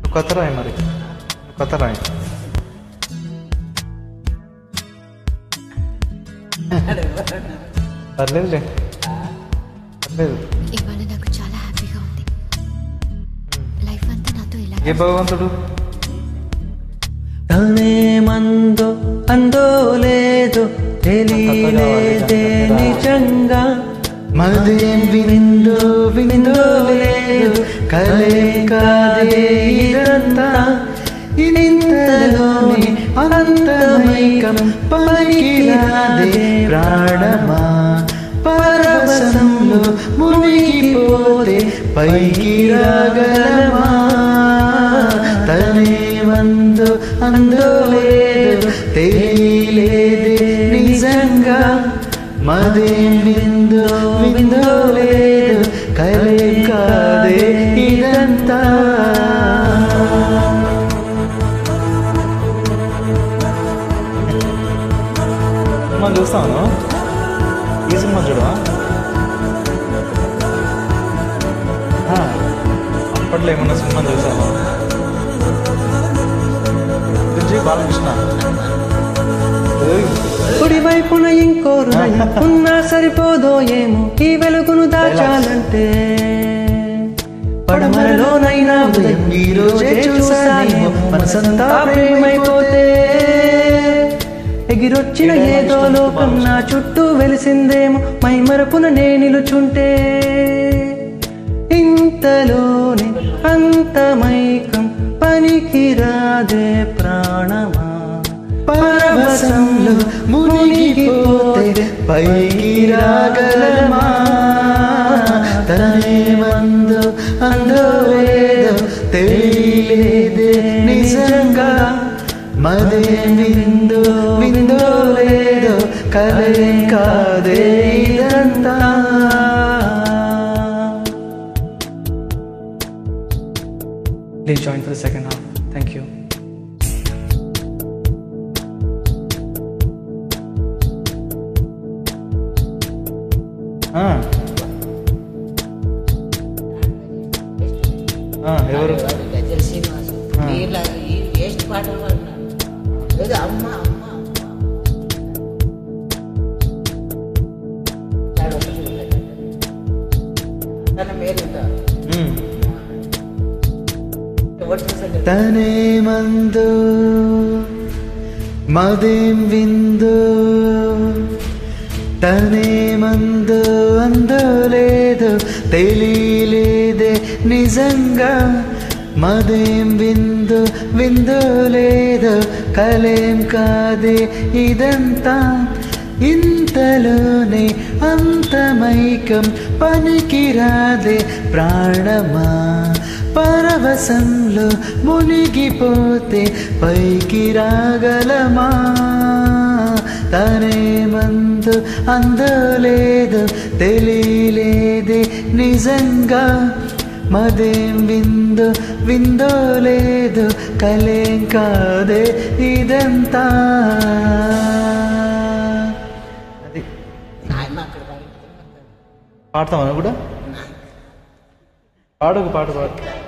కొత్త రాయి మరి కొత్త రాయి పర్లేదులే పర్లేదు ఇవాళ నాకు చాలా హ్యాపీగా ఉంది లైఫ్ అంతా నాతో ఇలా ఏ భగవంతుడు తనేమందో అందో లేదో తెలియలేదే నిజంగా మదేం విందో విందో లేదు కలేం కాదే ఇదంతా ఇంతలోనే అంతమైకం పనికిరాదే ప్రాణమా పరవశంలో మునిగిపోతే పైకి రాగలమా తనేమందో అందో లేదు తెలియలేదే నిజంగా మదేం విందో విందో లేదు కలే కాదే ఇదంతా సినిమా చూస్తాను ఈ సినిమా చూడవా ఆ, అప్పట్లో ఏమన్నా సినిమా చూసావా విజయ్ బాలకృష్ణ ఏయ్, కుడి వైపున ఇంకో హృదయం ఉన్నా సరిపోదో ఏమో ఈ వెలుగును దాచాలంటే పడమరలోనైనా ఉదయం ఈ రోజే చూసానేమో మనసంతా ప్రేమైపోతే ఎగిరొచ్చిన ఏదో లోకం నా చుట్టూ వెలిసిందేమో మై మరపున నే నిలుచుంటే ఇంతలోనే అంతమైకం పనికి రాదే ప్రాణమా పరవశంలో మునిగిపోతే పైకి రాగలమా తనేమందో అందో లేదో తెలియలేదే నిజంగా మదే విందో విందో లేదో కలే కాదే ఇదంతా Please join for the second half. Thank you. ఆ. ఆ, ఎవరు గజ్జల శ్రీనివాసు వీళ్ళ ఈ వేస్ట్ పాటలు పాడినాడు ఏదో అమ్మ అమ్మ అమ్మ వాడు ఒకటి ఉండేది. తన మేలుందా ఉమ్. ఎవరు చూసాడు తనేమందో మదేం విందో తనేమందో అందో లేదో తెలియలేదే నిజంగా మదేం విందో విందో లేదో కలేం కాదే ఇదంతా ఇంతలోనే అంతమైకం పనికి రాదే ప్రాణమా పరవశంలో మునిగిపోతే పైకి రాగలమా తనేమందు అందో లేదో తెలియలేదే నిజంగా మదేం విందో విందో లేదో కలేం కాదే ఇదంతా అది నాయన అక్కడ పాడింది పాడతావా నువ్వు కూడా పాడు ఒక పాట పాడు